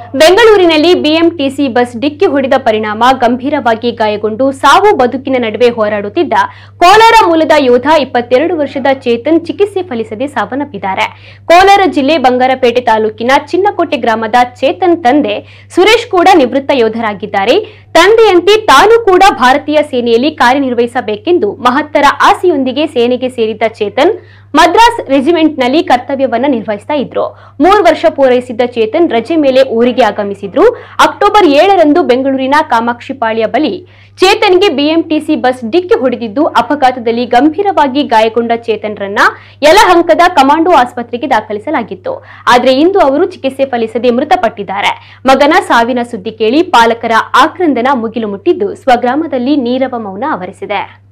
ಬೆಂಗಳೂರಿನಲ್ಲಿ BMTC bus ಡಿಕ್ಕಿ ಹೊಡೆದ ಪರಿಣಾಮ ಗಂಭೀರವಾಗಿ ಗಾಯಗೊಂಡು ಸಾವು ಬದುಕಿನ ನಡುವೆ ಹೋರಾಡುತ್ತಿದ್ದ ಕೋಲಾರ ಮೂಲದ ಯೋಧ ಇಪ್ಪತ್ತೆರಡು ವರ್ಷದ ಚೇತನ್ ಚಿಕಿತ್ಸೆ ಫಲಿಸದೆ ಸಾವನ್ನಪ್ಪಿದ್ದಾರೆ ಕೋಲಾರ ಜಿಲ್ಲೆ ಬಂಗಾರಪೇಟೆ ತಾಲೂಕಿನ ಚಿನ್ನಕೋಟೆ ಗ್ರಾಮದ ಚೇತನ್ ತಂದೆ ಸುರೇಶ್ ಕೂಡ ನಿವೃತ್ತ ಯೋಧರಾಗಿದ್ದಾರೆ ತಂದೆಯಂತೆ ತಾನು ಕೂಡ ಭಾರತೀಯ ಸೇನೆಯಲ್ಲಿ ಕಾರ್ಯನಿರ್ವಹಿಸಬೇಕೆಂದು ಮಹತ್ತರ ಆಸೆಯೊಂದಿಗೆ ಸೇನೆಗೆ ಸೇರಿದ್ದ ಚೇತನ್ ಮದ್ರಾಸ್ ರೆಜಿಮೆಂಟ್ನಲ್ಲಿ ಕರ್ತವ್ಯವನ್ನ ನಿರ್ವಹಿಸ್ತಾ ಇದ್ರು ಮೂರು ವರ್ಷ ಪೂರೈಸಿದ್ದ ಚೇತನ್ ರಜೆ ಮೇಲೆ ಊರಿಗೆ ಆಗಮಿಸಿದ್ರು ಅಕ್ಟೋಬರ್ ಏಳರಂದು ಬೆಂಗಳೂರಿನ ಕಾಮಾಕ್ಷಿಪಾಳ್ಯ ಬಳಿ ಚೇತನ್ಗೆ ಬಿಎಂಟಿಸಿ ಬಸ್ ಡಿಕ್ಕಿ ಹೊಡೆದಿದ್ದು ಅಪಘಾತದಲ್ಲಿ ಗಂಭೀರವಾಗಿ ಗಾಯಗೊಂಡ ಚೇತನ್ರನ್ನ ಯಲಹಂಕದ ಕಮಾಂಡೋ ಆಸ್ಪತ್ರೆಗೆ ದಾಖಲಿಸಲಾಗಿತ್ತು ಆದ್ರೆ ಇಂದು ಅವರು ಚಿಕಿತ್ಸೆ ಫಲಿಸದೆ ಮೃತಪಟ್ಟಿದ್ದಾರೆ ಮಗನ ಸಾವಿನ ಸುದ್ದಿ ಕೇಳಿ ಪಾಲಕರ ಆಕ್ರಂದನ ಮುಗಿಲು ಮುಟ್ಟಿದ್ದು ಸ್ವಗ್ರಾಮದಲ್ಲಿ ನೀರವ ಮೌನ ಆವರಿಸಿದೆ